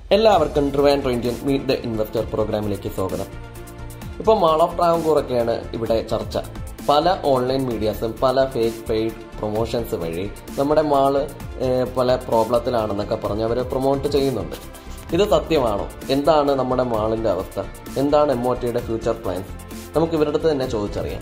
എല്ലാവർക്കും Trivandrum Indian meet the investor പ്രോഗ്രാമിലേക്ക് സ്വാഗതം ഇപ്പോൾ മാൾ ഓഫ് ട്രാവൻകൂറൊക്കെയാണ് ഇവിടെ ചർച്ച പല ഓൺലൈൻ മീഡിയാസും പല ഫേക്ക് പെയ്ഡ് പ്രൊമോഷൻസ് വഴി നമ്മുടെ മാള് ഏഹ്, പല പ്രോബ്ലത്തിലാണെന്നൊക്കെ പറഞ്ഞ് അവർ പ്രൊമോട്ട് ചെയ്യുന്നുണ്ട് ഇത് സത്യമാണോ എന്താണ് നമ്മുടെ മാളിന്റെ അവസ്ഥ എന്താണ് എം ഒ ടിയുടെ ഫ്യൂച്ചർ പ്ലാൻസ് നമുക്ക് ഇവരുടെ അടുത്ത് തന്നെ ചോദിച്ചറിയാം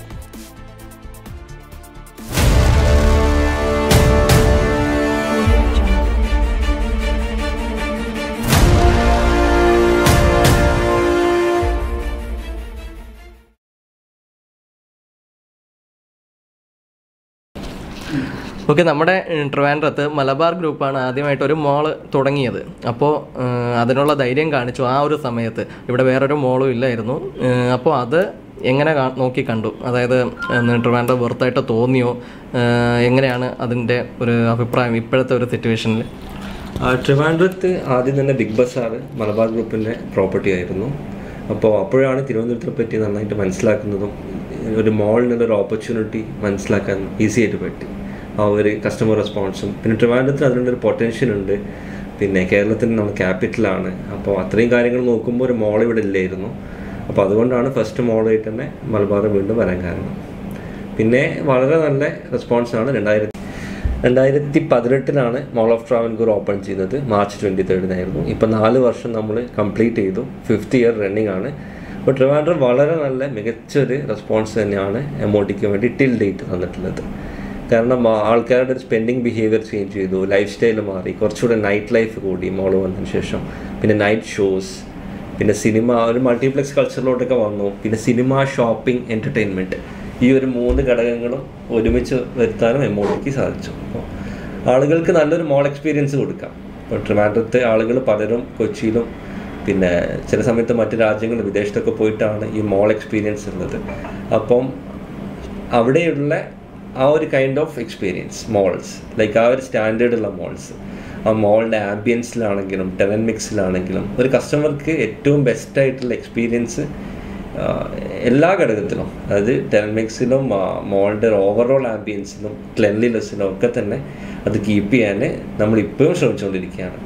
ഓക്കെ നമ്മുടെ ഏഹ്, ട്രിവാൻഡ്രത്ത് മലബാർ ഗ്രൂപ്പാണ് ആദ്യമായിട്ട് ഒരു മോള് തുടങ്ങിയത് അപ്പോൾ ഏഹ്, അതിനുള്ള ധൈര്യം കാണിച്ചു ആ ഒരു സമയത്ത് ഇവിടെ വേറൊരു മോളും ഇല്ലായിരുന്നു ഏഹ്, അപ്പോൾ അത് എങ്ങനെ കാ- നോക്കി കണ്ടു അതായത് ഏഹ്, ട്രിവാൻഡ്രം വെറുത്തായിട്ട് തോന്നിയോ ഏഹ്, എങ്ങനെയാണ് അതിൻ്റെ ഒരു അഭിപ്രായം ഇപ്പോഴത്തെ ഒരു സിറ്റുവേഷനിൽ ആ, ട്രിവാൻഡ്രത്ത് ആദ്യം തന്നെ ബിഗ് ബസാർ മലബാർ ഗ്രൂപ്പിൻ്റെ പ്രോപ്പർട്ടി ആയിരുന്നു അപ്പോൾ അപ്പോഴാണ് തിരുവനന്തപുരത്തെ പറ്റി നന്നായിട്ട് മനസ്സിലാക്കുന്നതും ഒരു മോളിനുള്ള ഒരു ഓപ്പർച്യൂണിറ്റി മനസ്സിലാക്കാൻ ഈസി ആയിട്ട് പറ്റി ആ ഒരു കസ്റ്റമർ റെസ്പോൺസും പിന്നെ ട്രിവാൻഡ്രത്തിന് അതിനുള്ളൊരു പൊട്ടൻഷ്യൽ ഉണ്ട് പിന്നെ കേരളത്തിന് നമ്മൾ ക്യാപിറ്റലാണ് അപ്പോൾ അത്രയും കാര്യങ്ങൾ നോക്കുമ്പോൾ ഒരു മോൾ ഇവിടെ ഇല്ലായിരുന്നു അപ്പോൾ അതുകൊണ്ടാണ് ഫസ്റ്റ് മോളായിട്ട് തന്നെ മലബാർ വീണ്ടും വരാൻ കാരണം പിന്നെ വളരെ നല്ല റെസ്പോൺസാണ് രണ്ടായിരത്തി രണ്ടായിരത്തി പതിനെട്ടിലാണ് മോൾ ഓഫ് ട്രാവൻകൂർ ഓപ്പൺ ചെയ്തത് മാർച്ച് ട്വൻറ്റി തേർഡിനായിരുന്നു ഇപ്പം നാല് വർഷം നമ്മൾ കംപ്ലീറ്റ് ചെയ്തു ഫിഫ്ത്ത് ഇയർ റണ്ണിങ് ആണ് അപ്പോൾ ട്രിവാൻഡ്രം വളരെ നല്ല മികച്ചൊരു റെസ്പോൺസ് തന്നെയാണ് എം ഒ ടിക്ക് വേണ്ടി ടിൽ ഡേറ്റ് തന്നിട്ടുള്ളത് കാരണം ആ ആൾക്കാരുടെ ഒരു സ്പെൻഡിങ് ബിഹേവിയർ ചേഞ്ച് ചെയ്തു ലൈഫ് സ്റ്റൈൽ മാറി കുറച്ചുകൂടെ നൈറ്റ് ലൈഫ് കൂടി മോൾ വന്നതിന് ശേഷം പിന്നെ നൈറ്റ് ഷോസ് പിന്നെ സിനിമ ഒരു മൾട്ടിപ്ലെക്സ് കൾച്ചറിലോട്ടൊക്കെ വന്നു പിന്നെ സിനിമ ഷോപ്പിംഗ് എൻ്റർടൈൻമെൻറ്റ് ഈ ഒരു മൂന്ന് ഘടകങ്ങളും ഒരുമിച്ച് വരുത്താനും എം ഒ ടിക്ക് സാധിച്ചു അപ്പോൾ ആളുകൾക്ക് നല്ലൊരു മോൾ എക്സ്പീരിയൻസ് കൊടുക്കാം ഇപ്പോൾ ട്രിവാൻഡ്രത്തെ ആളുകൾ പലരും കൊച്ചിയിലും പിന്നെ ചില സമയത്ത് മറ്റ് രാജ്യങ്ങൾ വിദേശത്തൊക്കെ പോയിട്ടാണ് ഈ മോൾ എക്സ്പീരിയൻസ് ഉള്ളത് അപ്പം അവിടെയുള്ള ആ ഒരു kind of experience malls like ആ ഒരു സ്റ്റാൻഡേർഡുള്ള മോൾസ് ആ മോളിൻ്റെ ആംബിയൻസിലാണെങ്കിലും ടെവൻ മിക്സിലാണെങ്കിലും ഒരു കസ്റ്റമർക്ക് ഏറ്റവും ബെസ്റ്റ് ആയിട്ടുള്ള എക്സ്പീരിയൻസ് എല്ലാ ഘടകത്തിലും അതായത് ടെവൻ മിക്സിലും മോളിൻ്റെ ഓവറോൾ ആംബിയൻസിലും ക്ലെൻലിനെസ്സിലും ഒക്കെ തന്നെ അത് കീപ്പ് ചെയ്യാൻ നമ്മൾ ഇപ്പോഴും ശ്രമിച്ചുകൊണ്ടിരിക്കുകയാണ്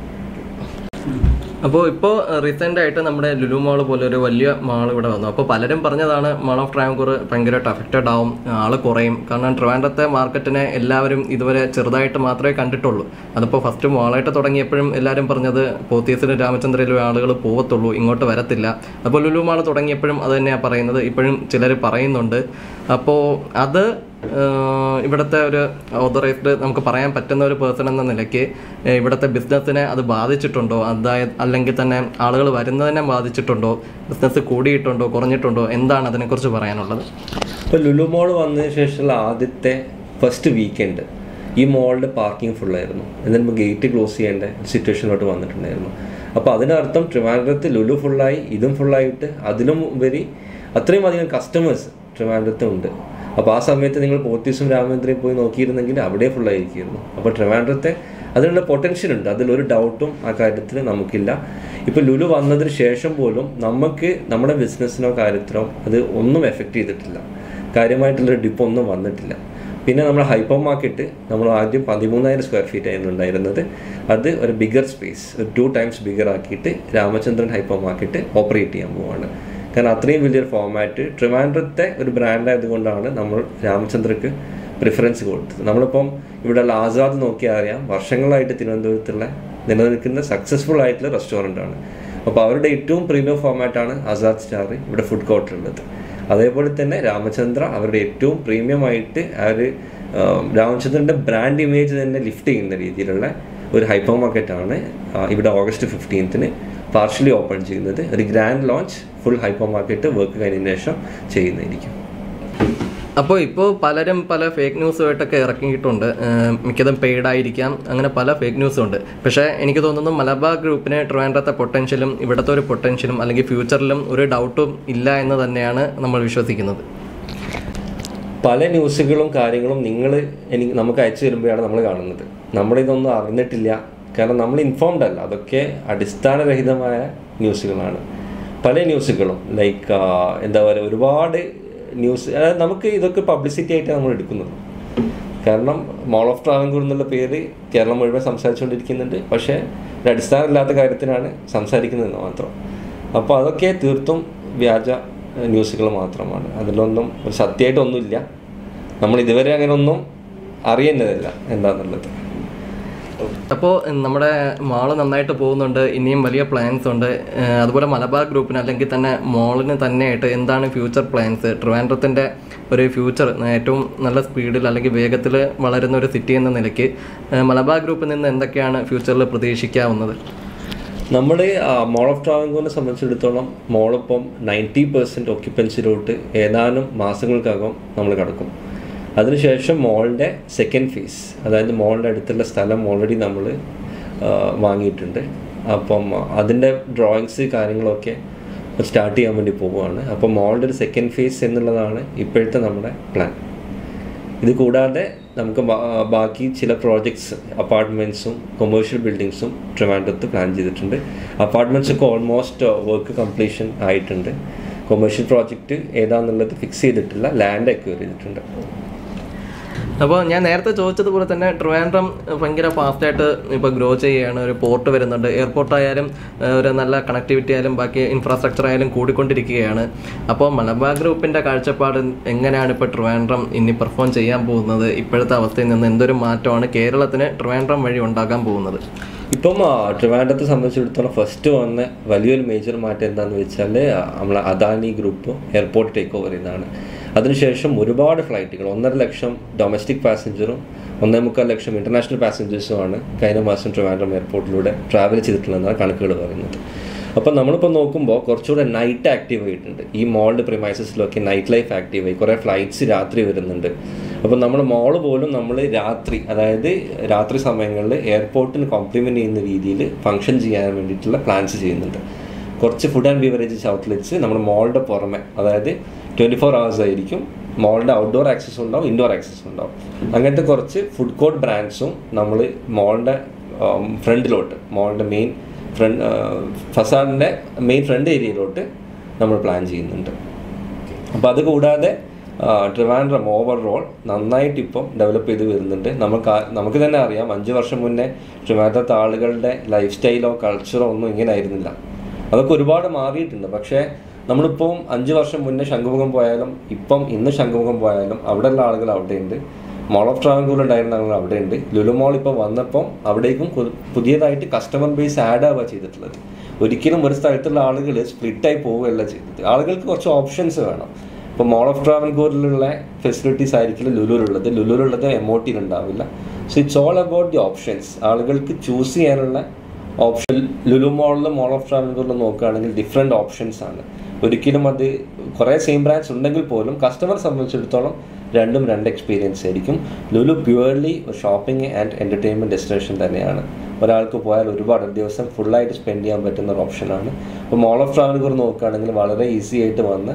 അപ്പോൾ ഇപ്പോൾ റീസെൻ്റ് ആയിട്ട് നമ്മുടെ ലുലു മാൾ പോലെ ഒരു വലിയ മാൾ ഇവിടെ വന്നു അപ്പോൾ പലരും പറഞ്ഞതാണ് മാൾ ഓഫ് ട്രാവൻകൂർ ഭയങ്കരമായിട്ട് അഫക്റ്റഡ് ആവും ആൾ കുറയും കാരണം ട്രിവാൻഡ്രത്തെ മാർക്കറ്റിനെ എല്ലാവരും ഇതുവരെ ചെറുതായിട്ട് മാത്രമേ കണ്ടിട്ടുള്ളൂ അതിപ്പോൾ ഫസ്റ്റ് മാളായിട്ട് തുടങ്ങിയപ്പോഴും എല്ലാവരും പറഞ്ഞത് പോത്തീസിലും രാമചന്ദ്രയിലും ആളുകൾ പോവത്തുള്ളൂ ഇങ്ങോട്ട് വരത്തില്ല അപ്പോൾ ലുലു മാൾ തുടങ്ങിയപ്പോഴും അത് തന്നെയാണ് പറയുന്നത് ഇപ്പോഴും ചിലർ പറയുന്നുണ്ട് അപ്പോൾ അത് ഏഹ് ഇവിടുത്തെ ഒരു ഓതറൈസ്ഡ് നമുക്ക് പറയാൻ പറ്റുന്ന ഒരു പേഴ്സൺ എന്ന നിലയ്ക്ക് ഏഹ് ഇവിടുത്തെ ബിസിനസ്സിനെ അത് ബാധിച്ചിട്ടുണ്ടോ അതായത് അല്ലെങ്കിൽ തന്നെ ആളുകൾ വരുന്നതിനെ ബാധിച്ചിട്ടുണ്ടോ ബിസിനസ് കൂടിയിട്ടുണ്ടോ കുറഞ്ഞിട്ടുണ്ടോ എന്താണ് അതിനെക്കുറിച്ച് പറയാനുള്ളത് ഇപ്പോൾ ലുലു മോൾ വന്നതിന് ശേഷമുള്ള ആദ്യത്തെ ഫസ്റ്റ് വീക്കെൻഡ് ഈ മോളിൻ്റെ പാർക്കിംഗ് ഫുള്ളായിരുന്നു എന്നിട്ട് ഗേറ്റ് ക്ലോസ് ചെയ്യേണ്ട സിറ്റുവേഷനിലോട്ട് വന്നിട്ടുണ്ടായിരുന്നു അപ്പോൾ അതിനർത്ഥം ട്രിവാൻഡ്രത്ത് ലുലു ഫുള്ളായി ഇതും ഫുള്ളായിട്ട് അതിലും ഉപരി അത്രയും അധികം കസ്റ്റമേഴ്സ് ട്രിവാൻഡ്രത്ത് ഉണ്ട് അപ്പോൾ ആ സമയത്ത് നിങ്ങൾ പോത്തീസും രാമേന്ദ്രയും പോയി നോക്കിയിരുന്നെങ്കിൽ അവിടെ ഫുള്ളായിരിക്കുമായിരുന്നു അപ്പോൾ ട്രിവാൻഡ്രത്തെ അതിനുള്ള പൊട്ടൻഷ്യൽ ഉണ്ട് അതിലൊരു ഡൗട്ടും ആ കാര്യത്തിൽ നമുക്കില്ല ഇപ്പോൾ ലുലു വന്നതിന് ശേഷം പോലും നമുക്ക് നമ്മുടെ ബിസിനസ്സിനോ കാര്യത്തിനോ അത് ഒന്നും എഫക്റ്റ് ചെയ്തിട്ടില്ല കാര്യമായിട്ടുള്ളൊരു ഡിപ്പ് ഒന്നും വന്നിട്ടില്ല പിന്നെ നമ്മൾ ഹൈപ്പർ മാർക്കറ്റ് നമ്മൾ ആദ്യം പതിമൂന്നായിരം സ്ക്വയർ ഫീറ്റ് ആയിരുന്നു ഉണ്ടായിരുന്നത് അത് ഒരു ബിഗർ സ്പേസ് ഒരു ടു ടൈംസ് ബിഗർ ആക്കിയിട്ട് രാമചന്ദ്രൻ ഹൈപ്പർ മാർക്കറ്റ് ഓപ്പറേറ്റ് ചെയ്യാൻ പോവാണ് കാരണം അത്രയും വലിയൊരു ഫോമാറ്റ് ട്രിവാൻഡ്രത്തെ ഒരു ബ്രാൻഡ് ആയതുകൊണ്ടാണ് നമ്മൾ രാമചന്ദ്രക്ക് പ്രിഫറൻസ് കൊടുത്തത് നമ്മളിപ്പം ഇവിടെയുള്ള ആസാദ് നോക്കിയാൽ അറിയാം വർഷങ്ങളായിട്ട് തിരുവനന്തപുരത്തുള്ള നിലനിൽക്കുന്ന സക്സസ്ഫുൾ ആയിട്ടുള്ള റെസ്റ്റോറൻ്റ് ആണ് അപ്പോൾ അവരുടെ ഏറ്റവും പ്രീമിയം ഫോമാറ്റാണ് ആസാദ് സ്റ്റാർ ഇവിടെ ഫുഡ് കോർട്ടിലുള്ളത് അതേപോലെ തന്നെ രാമചന്ദ്ര അവരുടെ ഏറ്റവും പ്രീമിയം ആയിട്ട് ആ ഒരു രാമചന്ദ്രൻ്റെ ബ്രാൻഡ് ഇമേജ് തന്നെ ലിഫ്റ്റ് ചെയ്യുന്ന രീതിയിലുള്ള ഒരു ഹൈപ്പർ മാർക്കറ്റാണ് ഇവിടെ ഓഗസ്റ്റ് ഫിഫ്റ്റീൻത്തിന് പാർഷ്യലി ഓപ്പൺ ചെയ്യുന്നത് ഒരു grand launch full hyper market work കഴിഞ്ഞതിന് ശേഷം ചെയ്യുന്നതായിരിക്കും അപ്പോൾ ഇപ്പോൾ പലരും പല ഫേക്ക് ന്യൂസുമായിട്ടൊക്കെ ഇറക്കിയിട്ടുണ്ട് ഏഹ് മിക്കതും പെയ്ഡ് ആയിരിക്കാം അങ്ങനെ പല ഫേക്ക് ന്യൂസും ഉണ്ട് പക്ഷേ എനിക്ക് തോന്നുന്നു മലബാർ ഗ്രൂപ്പിന് ട്രിവാൻഡ്രത്തെ പൊട്ടൻഷ്യലും ഇവിടുത്തെ ഒരു പൊട്ടൻഷ്യലും അല്ലെങ്കിൽ ഫ്യൂച്ചറിലും ഒരു ഡൗട്ടും ഇല്ല എന്ന് തന്നെയാണ് നമ്മൾ വിശ്വസിക്കുന്നത് പല ന്യൂസുകളും കാര്യങ്ങളും നിങ്ങൾ എനിക്ക് നമുക്ക് അയച്ചു തരുമ്പോഴാണ് നമ്മൾ കാണുന്നത് നമ്മളിതൊന്നും അറിഞ്ഞിട്ടില്ല കാരണം നമ്മൾ ഇൻഫോംഡ് അല്ല അതൊക്കെ അടിസ്ഥാനരഹിതമായ ന്യൂസുകളാണ് പല ന്യൂസുകളും ലൈക്ക് എന്താ പറയുക ഒരുപാട് ന്യൂസ് അതായത് നമുക്ക് ഇതൊക്കെ പബ്ലിസിറ്റി ആയിട്ട് നമ്മൾ എടുക്കുന്നത് കാരണം മോൾ ഓഫ് ട്രാവൻകൂർ എന്നുള്ള പേര് കേരളം മുഴുവൻ സംസാരിച്ചുകൊണ്ടിരിക്കുന്നുണ്ട് പക്ഷേ ഒരു അടിസ്ഥാനമില്ലാത്ത കാര്യത്തിനാണ് സംസാരിക്കുന്നതെന്ന് മാത്രം അപ്പോൾ അതൊക്കെ തീർത്തും വ്യാജ ന്യൂസുകൾ മാത്രമാണ് അതിലൊന്നും ഒരു സത്യമായിട്ടൊന്നുമില്ല നമ്മൾ ഇതുവരെ അങ്ങനെ ഒന്നും അറിയുന്നതല്ല എന്താണെന്നുള്ളത് അപ്പോൾ നമ്മുടെ മാള് നന്നായിട്ട് പോകുന്നുണ്ട് ഇനിയും വലിയ പ്ലാൻസ് ഉണ്ട് ഏഹ് അതുപോലെ മലബാർ ഗ്രൂപ്പിന് അല്ലെങ്കിൽ തന്നെ മോളിന് തന്നെയായിട്ട് എന്താണ് ഫ്യൂച്ചർ പ്ലാൻസ് ട്രിവാൻഡ്രത്തിൻ്റെ ഒരു ഫ്യൂച്ചർ ഏറ്റവും നല്ല സ്പീഡിൽ അല്ലെങ്കിൽ വേഗത്തിൽ വളരുന്ന ഒരു സിറ്റി എന്ന നിലയ്ക്ക് ഏഹ് മലബാർ ഗ്രൂപ്പിൽ നിന്ന് എന്തൊക്കെയാണ് ഫ്യൂച്ചറിൽ പ്രതീക്ഷിക്കാവുന്നത് നമ്മൾ മോൾ ഓഫ് ട്രാവൻകൂറിനെ സംബന്ധിച്ചിടത്തോളം മോളിപ്പം നയൻറ്റി പെർസെൻറ്റ് ഒക്യുപ്പൻസിലോട്ട് ഏതാനും മാസങ്ങൾക്കകം നമ്മൾ കടക്കും അതിനുശേഷം മോളിൻ്റെ സെക്കൻഡ് ഫേസ് അതായത് മോളിൻ്റെ അടുത്തുള്ള സ്ഥലം ഓൾറെഡി നമ്മൾ വാങ്ങിയിട്ടുണ്ട് അപ്പം അതിൻ്റെ ഡ്രോയിങ്സ് കാര്യങ്ങളൊക്കെ സ്റ്റാർട്ട് ചെയ്യാൻ വേണ്ടി പോവുകയാണ് അപ്പോൾ മോളിൻ്റെ ഒരു സെക്കൻഡ് ഫേസ് എന്നുള്ളതാണ് ഇപ്പോഴത്തെ നമ്മുടെ പ്ലാൻ ഇത് കൂടാതെ നമുക്ക് ബാ- ബാക്കി ചില പ്രോജക്ട്സ് അപ്പാർട്ട്മെൻറ്റ്സും കൊമേഴ്ഷ്യൽ ബിൽഡിങ്സും ട്രിവാൻഡ്രത്ത് പ്ലാൻ ചെയ്തിട്ടുണ്ട് അപ്പാർട്ട്മെൻറ്റ്സ് ഒക്കെ ഓൾമോസ്റ്റ് വർക്ക് കംപ്ലീഷൻ ആയിട്ടുണ്ട് കൊമേഴ്ഷ്യൽ പ്രോജക്റ്റ് ഏതാണെന്നുള്ളത് ഫിക്സ് ചെയ്തിട്ടില്ല ലാൻഡ് അക്വയർ ചെയ്തിട്ടുണ്ട് അപ്പോൾ ഞാൻ നേരത്തെ ചോദിച്ചതുപോലെ തന്നെ ട്രിവാൻഡ്രം ഭയങ്കര ഫാസ്റ്റായിട്ട് ഇപ്പോൾ ഗ്രോ ചെയ്യുകയാണ് ഒരു പോർട്ട് വരുന്നുണ്ട് എയർപോർട്ട് ആയാലും ഏഹ് ഒരു നല്ല കണക്ടിവിറ്റി ആയാലും ബാക്കി ഇൻഫ്രാസ്ട്രക്ചർ ആയാലും കൂടിക്കൊണ്ടിരിക്കുകയാണ് അപ്പോൾ മലബാർ ഗ്രൂപ്പിൻ്റെ കാഴ്ചപ്പാട് എങ്ങനെയാണ് ഇപ്പോൾ ട്രിവാൻഡ്രം ഇനി പെർഫോം ചെയ്യാൻ പോകുന്നത് ഇപ്പോഴത്തെ അവസ്ഥയിൽ നിന്ന് എന്തൊരു മാറ്റമാണ് കേരളത്തിന് ട്രിവാൻഡ്രം വഴി ഉണ്ടാകാൻ പോകുന്നത് ഇപ്പം ആ, ട്രിവാൻഡ്രത്തെ സംബന്ധിച്ചിടത്തോളം ഫസ്റ്റ് വന്ന വലിയൊരു മേജർ മാറ്റം എന്താണെന്ന് വെച്ചാൽ നമ്മളെ Adani group airport take over ചെയ്യുന്നതാണ് അതിനുശേഷം ഒരുപാട് ഫ്ലൈറ്റുകൾ ഒന്നര ലക്ഷം ഡൊമസ്റ്റിക് പാസഞ്ചറും ഒന്നേ മുക്കാൽ ലക്ഷം ഇൻ്റർനാഷണൽ പാസഞ്ചേഴ്സുമാണ് കഴിഞ്ഞ മാസം ട്രിവാൻഡ്രം എയർപോർട്ടിലൂടെ ട്രാവൽ ചെയ്തിട്ടുള്ളതെന്നാണ് കണക്കുകൾ പറയുന്നത് അപ്പം നമ്മളിപ്പോൾ നോക്കുമ്പോൾ കുറച്ചുകൂടെ നൈറ്റ് ആക്റ്റീവ് ആയിട്ടുണ്ട് ഈ മോളിൻ്റെ പ്രിമൈസസിലൊക്കെ നൈറ്റ് ലൈഫ് ആക്റ്റീവ് ആയി കുറേ ഫ്ലൈറ്റ്സ് രാത്രി വരുന്നുണ്ട് അപ്പം നമ്മൾ മോള് പോലും നമ്മൾ രാത്രി അതായത് രാത്രി സമയങ്ങളിൽ എയർപോർട്ടിന് കോംപ്ലിമെൻറ്റ് ചെയ്യുന്ന രീതിയിൽ ഫങ്ഷൻ ചെയ്യാൻ വേണ്ടിയിട്ടുള്ള പ്ലാൻസ് ചെയ്യുന്നുണ്ട് കുറച്ച് ഫുഡ് ആൻഡ് ബീവറേജസ് ഔട്ട്ലെറ്റ്സ് നമ്മുടെ മോളുടെ പുറമെ അതായത് ട്വൻറ്റി ഫോർ അവേഴ്സ് ആയിരിക്കും മോളിൻ്റെ ഔട്ട്ഡോർ ആക്സസ് ഉണ്ടാവും ഇൻഡോർ ആക്സസ് ഉണ്ടാവും അങ്ങനത്തെ കുറച്ച് ഫുഡ് കോർട്ട് ബ്രാൻഡ്സും നമ്മൾ മോളിൻ്റെ ഫ്രണ്ടിലോട്ട് മോളിൻ്റെ മെയിൻ ഫ്രണ്ട് ഫസാഡിൻ്റെ മെയിൻ ഫ്രണ്ട് ഏരിയയിലോട്ട് നമ്മൾ പ്ലാൻ ചെയ്യുന്നുണ്ട് അപ്പോൾ അത് കൂടാതെ ആ, ട്രിവാൻഡ്രം ഓവറോൾ നന്നായിട്ട് ഇപ്പം ഡെവലപ്പ് ചെയ്ത് വരുന്നുണ്ട് നമുക്ക് ആ- നമുക്ക് തന്നെ അറിയാം അഞ്ച് വർഷം മുന്നേ ട്രിവാൻഡ്രത്തെ ആളുകളുടെ ലൈഫ് സ്റ്റൈലോ കൾച്ചറോ ഒന്നും ഇങ്ങനെ ആയിരുന്നില്ല അതൊക്കെ ഒരുപാട് മാറിയിട്ടുണ്ട് പക്ഷേ നമ്മളിപ്പം അഞ്ച് വർഷം മുന്നേ ശംഖുമുഖം പോയാലും ഇപ്പം ഇന്ന് ശംഖുമുഖം പോയാലും അവിടെയുള്ള ആളുകൾ അവിടെയുണ്ട് മോൾ ഓഫ് ട്രാവൻകൂർ ഉണ്ടായിരുന്ന ആളുകൾ അവിടെയുണ്ട് ലുലു മോൾ ഇപ്പോൾ വന്നപ്പം അവിടേക്കും കു- പുതിയതായിട്ട് കസ്റ്റമർ ബേസ് ആഡ് ആവുക ചെയ്തിട്ടുള്ളത് ഒരിക്കലും ഒരു സ്ഥലത്തുള്ള ആളുകൾ സ്പ്ലിറ്റായി പോവുകയല്ല ചെയ്തത് ആളുകൾക്ക് കുറച്ച് ഓപ്ഷൻസ് വേണം ഇപ്പോൾ മോൾ ഓഫ് ട്രാവൻകൂറിലുള്ള ഫെസിലിറ്റീസ് ആയിരിക്കില്ല ലുലുവിലുള്ളത് ലുലുവിലുള്ളത് എം ഒ ടിയിൽ ഉണ്ടാവില്ല so it's all about the options ആളുകൾക്ക് ചൂസ് ചെയ്യാനുള്ള ഓപ്ഷൻ ലുലു മോളിലും മോൾ ഓഫ് ട്രാവൻകൂറിലും നോക്കുകയാണെങ്കിൽ ഡിഫറെൻറ്റ് ഓപ്ഷൻസ് ആണ് ഒരിക്കലും അത് കുറേ സെയിം ബ്രാൻഡ്സ് ഉണ്ടെങ്കിൽ പോലും കസ്റ്റമർ സംബന്ധിച്ചിടത്തോളം രണ്ടും രണ്ട് എക്സ്പീരിയൻസ് ആയിരിക്കും ലുലു പ്യുവർലി ഒരു ഷോപ്പിംഗ് ആൻഡ് എൻ്റർടൈൻമെൻറ്റ് ഡെസ്റ്റിനേഷൻ തന്നെയാണ് ഒരാൾക്ക് പോയാൽ ഒരുപാട് ഒരു ദിവസം ഫുള്ളായിട്ട് സ്പെൻഡ് ചെയ്യാൻ പറ്റുന്ന ഒരു ഓപ്ഷനാണ് ഇപ്പോൾ മോൾ ഓഫ് ട്രാവൻകൂർ നോക്കുകയാണെങ്കിൽ വളരെ ഈസി ആയിട്ട് വന്ന്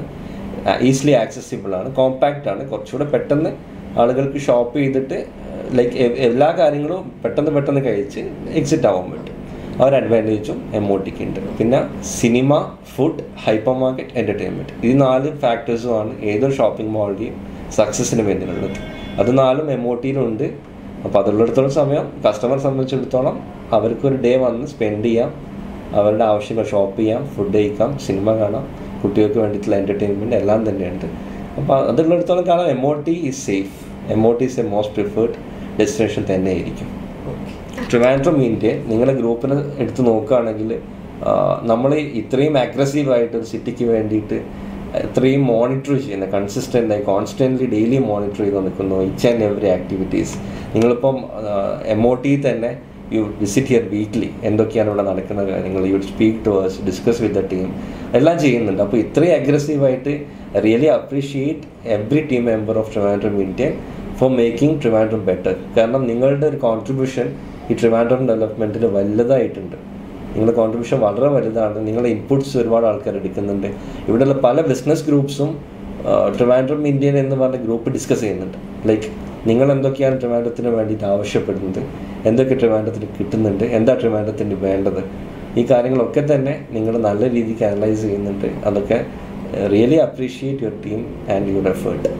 ഈസിലി ആക്സസിബിൾ ആണ് കോമ്പാക്റ്റ് ആണ് കുറച്ചുകൂടെ പെട്ടെന്ന് ആളുകൾക്ക് ഷോപ്പ് ചെയ്തിട്ട് ലൈക്ക് എല്ലാ കാര്യങ്ങളും പെട്ടെന്ന് പെട്ടെന്ന് കഴിച്ച് എക്സിറ്റ് ആവാൻ പറ്റും ആ ഒരു അഡ്വാൻറ്റേജും എം ഒ ടിക്ക് ഉണ്ട് പിന്നെ cinema food hyper market entertainment ഈ നാല് ഫാക്ടേഴ്സുമാണ് ഏതൊരു ഷോപ്പിംഗ് മാളിൻ്റെയും സക്സസിന് വേണ്ടിയുള്ളത് അത് നാലും എം ഒ ടിയിലുണ്ട് അപ്പോൾ അതുള്ളിടത്തോളം സമയം കസ്റ്റമർ സംബന്ധിച്ചിടത്തോളം അവർക്കൊരു ഡേ വന്ന് സ്പെൻഡ് ചെയ്യാം അവരുടെ ആവശ്യങ്ങൾ ഷോപ്പ് ചെയ്യാം ഫുഡ് കഴിക്കാം സിനിമ കാണാം കുട്ടികൾക്ക് വേണ്ടിയിട്ടുള്ള എൻ്റർടൈൻമെൻറ്റ് എല്ലാം തന്നെയുണ്ട് അപ്പോൾ അതുള്ളിടത്തോളം കാലം M O T is safe M O T is a most preferred destination തന്നെയായിരിക്കും ട്രിവാൻഡ്രം ഇന്ത്യ നിങ്ങളുടെ ഗ്രൂപ്പിനെ എടുത്ത് നോക്കുകയാണെങ്കിൽ നമ്മൾ ഇത്രയും അഗ്രസീവായിട്ട് ഒരു സിറ്റിക്ക് വേണ്ടിയിട്ട് ഇത്രയും മോണിറ്റർ ചെയ്യുന്ന കൺസിസ്റ്റൻ്റ് ആയി കോൺസ്റ്റൻ്റ്ലി ഡെയിലി മോണിറ്റർ ചെയ്ത് നിൽക്കുന്നു ഇച്ച് ആൻഡ് എവറി ആക്ടിവിറ്റീസ് നിങ്ങളിപ്പം എം ഒ ടി തന്നെ യു വിസിറ്റ് ഹിയർ വീക്ക്ലി എന്തൊക്കെയാണ് ഇവിടെ നടക്കുന്ന കാര്യങ്ങൾ you speak to us discuss with the team എല്ലാം ചെയ്യുന്നുണ്ട് അപ്പോൾ ഇത്രയും അഗ്രസീവായിട്ട് really appreciate every team member of Trivandrum India for making Trivandrum better കാരണം നിങ്ങളുടെ ഒരു കോൺട്രിബ്യൂഷൻ ഈ ട്രിവാൻഡ്രം ഡെവലപ്മെൻറ്റിൽ വലുതായിട്ടുണ്ട് നിങ്ങളുടെ കോൺട്രിബ്യൂഷൻ വളരെ വലുതാണ് നിങ്ങളുടെ ഇൻപുട്സ് ഒരുപാട് ആൾക്കാർ എടുക്കുന്നുണ്ട് ഇവിടെയുള്ള പല ബിസിനസ് ഗ്രൂപ്പ്സും ട്രിവാൻഡ്രം ഇന്ത്യൻ എന്ന് പറഞ്ഞ ഗ്രൂപ്പ് ഡിസ്കസ് ചെയ്യുന്നുണ്ട് ലൈക്ക് നിങ്ങൾ എന്തൊക്കെയാണ് ട്രിവാൻഡ്രത്തിന് വേണ്ടിയിട്ട് ആവശ്യപ്പെടുന്നത് എന്തൊക്കെ ട്രിവാൻഡ്രത്തിന് കിട്ടുന്നുണ്ട് എന്താ ട്രിവാൻഡ്രത്തിന് വേണ്ടത് ഈ കാര്യങ്ങളൊക്കെ തന്നെ നിങ്ങൾ നല്ല രീതിക്ക് അനലൈസ് ചെയ്യുന്നുണ്ട് അതൊക്കെ really appreciate your team and your effort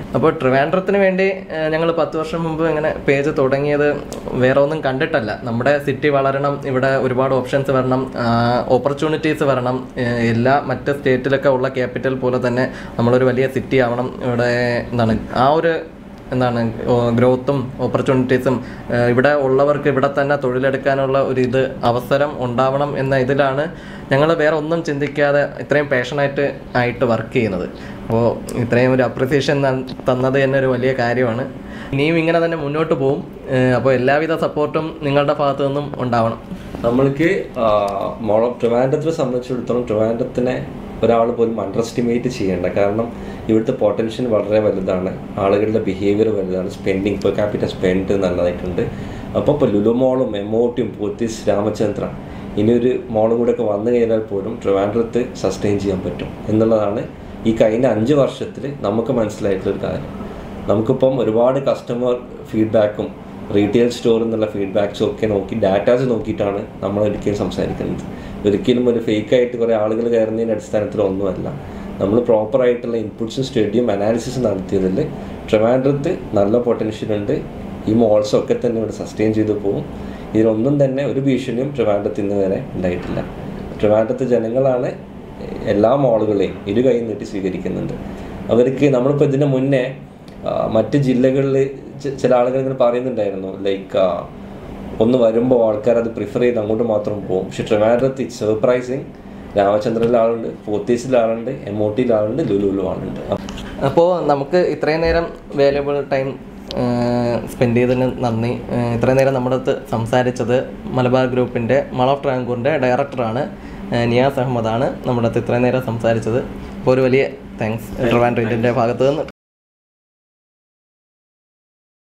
അപ്പോൾ ട്രിവാൻഡ്രത്തിന് വേണ്ടി ഞങ്ങൾ പത്ത് വർഷം മുമ്പ് ഇങ്ങനെ പേജ് തുടങ്ങിയത് വേറെ ഒന്നും കണ്ടിട്ടല്ല നമ്മുടെ സിറ്റി വളരണം ഇവിടെ ഒരുപാട് ഓപ്ഷൻസ് വരണം ഓപ്പർച്യൂണിറ്റീസ് വരണം ഏഹ് എല്ലാ മറ്റ് സ്റ്റേറ്റിലൊക്കെ ഉള്ള ക്യാപിറ്റൽ പോലെ തന്നെ നമ്മളൊരു വലിയ സിറ്റി ആവണം ഇവിടെ എന്താണ് ആ ഒരു എന്താണ് ഗ്രോത്തും ഓപ്പർച്യൂണിറ്റീസും ഇവിടെ ഉള്ളവർക്ക് ഇവിടെ തന്നെ തൊഴിലെടുക്കാനുള്ള ഒരു ഇത് അവസരം ഉണ്ടാവണം എന്ന ഇതിലാണ് ഞങ്ങൾ വേറെ ഒന്നും ചിന്തിക്കാതെ ഇത്രയും പാഷനായിട്ട് ആയിട്ട് വർക്ക് ചെയ്യുന്നത് അപ്പോൾ ഇത്രയും ഒരു അപ്രിസിയേഷൻ തന്നത് തന്നെ ഒരു വലിയ കാര്യമാണ് ഇനിയും ഇങ്ങനെ തന്നെ മുന്നോട്ട് പോകും അപ്പോൾ എല്ലാവിധ സപ്പോർട്ടും നിങ്ങളുടെ ഭാഗത്തു നിന്നും ഉണ്ടാവണം നമ്മൾക്ക് മോൾ ഓഫ് ട്രിവാൻഡ്രത്തിനെ സംബന്ധിച്ചിടത്തോളം ട്രിവാൻഡ്രത്തിനെ ഒരാൾ പോലും അണ്ടർ എസ്റ്റിമേറ്റ് ചെയ്യേണ്ട കാരണം ഇവിടുത്തെ പൊട്ടൻഷ്യൽ വളരെ വലുതാണ് ആളുകളുടെ ബിഹേവിയർ വലുതാണ് സ്പെൻഡിങ് പെർ ക്യാപിറ്റൽ സ്പെൻഡ് നല്ലതായിട്ടുണ്ട് അപ്പോൾ ഇപ്പോൾ ലുലു മോളും എമോട്ടിയും പോത്തീസ് രാമചന്ദ്ര ഇനി ഒരു മോളും കൂടെ ഒക്കെ വന്നു കഴിഞ്ഞാൽ പോലും ട്രിവാൻഡ്രത്ത് സസ്റ്റെയിൻ ചെയ്യാൻ പറ്റും എന്നുള്ളതാണ് ഈ കഴിഞ്ഞ അഞ്ച് വർഷത്തിൽ നമുക്ക് മനസ്സിലായിട്ടുള്ളൊരു കാര്യം നമുക്കിപ്പം ഒരുപാട് കസ്റ്റമർ ഫീഡ്ബാക്കും റീറ്റെയിൽ സ്റ്റോറിൽ നിന്നുള്ള ഫീഡ്ബാക്സും ഒക്കെ നോക്കി ഡാറ്റാസ് നോക്കിയിട്ടാണ് നമ്മൾ ഒരിക്കലും സംസാരിക്കുന്നത് ഒരിക്കലും ഒരു ഫേക്ക് ആയിട്ട് കുറേ ആളുകൾ കയറുന്നതിൻ്റെ അടിസ്ഥാനത്തിൽ ഒന്നുമല്ല നമ്മൾ പ്രോപ്പറായിട്ടുള്ള ഇൻപുട്സും സ്റ്റഡിയും അനാലിസിസും നടത്തിയതിൽ ട്രിവാൻഡ്രത്ത് നല്ല പൊട്ടൻഷ്യൽ ഉണ്ട് ഈ മോൾസ് ഒക്കെ തന്നെ ഇവിടെ സസ്റ്റെയിൻ ചെയ്തു പോകും ഇതിലൊന്നും തന്നെ ഒരു ഭീഷണിയും ട്രിവാൻഡ്രത്ത് ഇന്ന് വരെ ഉണ്ടായിട്ടില്ല ട്രിവാൻഡ്രത്ത് ജനങ്ങളാണ് എല്ലാ മോളുകളെയും ഇരു കൈ നീട്ടി സ്വീകരിക്കുന്നുണ്ട് അവർക്ക് നമ്മളിപ്പോൾ ഇതിന് മുന്നേ ആ, മറ്റ് ജില്ലകളിൽ ചില ആളുകൾ ഇങ്ങനെ പറയുന്നുണ്ടായിരുന്നു ലൈക്ക് ഒന്ന് വരുമ്പോൾ ആൾക്കാർ അത് പ്രിഫർ ചെയ്ത് അങ്ങോട്ട് മാത്രം പോകും പക്ഷെ ട്രിവാൻഡ്രത്ത് ഇറ്റ്സ് സർപ്രൈസിങ് രാമചന്ദ്രനിൽ ആളുണ്ട് പോത്തീസിൽ ആളുണ്ട് എം ഒ ടിയിൽ ആളുണ്ട് ലുലുവിലും ആളുണ്ട് അപ്പോൾ നമുക്ക് ഇത്രയും നേരം വാല്യുബിൾ ടൈം സ്പെൻഡ് ചെയ്തതിന് നന്ദി ഏഹ് ഇത്രയും നേരം നമ്മുടെ അടുത്ത് സംസാരിച്ചത് മലബാർ ഗ്രൂപ്പിൻ്റെ മൾ ഓഫ് ട്രാങ്കൂറിൻ്റെ ഡയറക്ടറാണ് ഏഹ് നിയാസ് അഹമ്മദാണ് നമ്മുടെ അടുത്ത് ഇത്രയും നേരം സംസാരിച്ചത് അപ്പോൾ ഒരു വലിയ താങ്ക്സ് ട്രിവാൻഡ്രത്തിൻ്റെ ഭാഗത്ത് നിന്ന്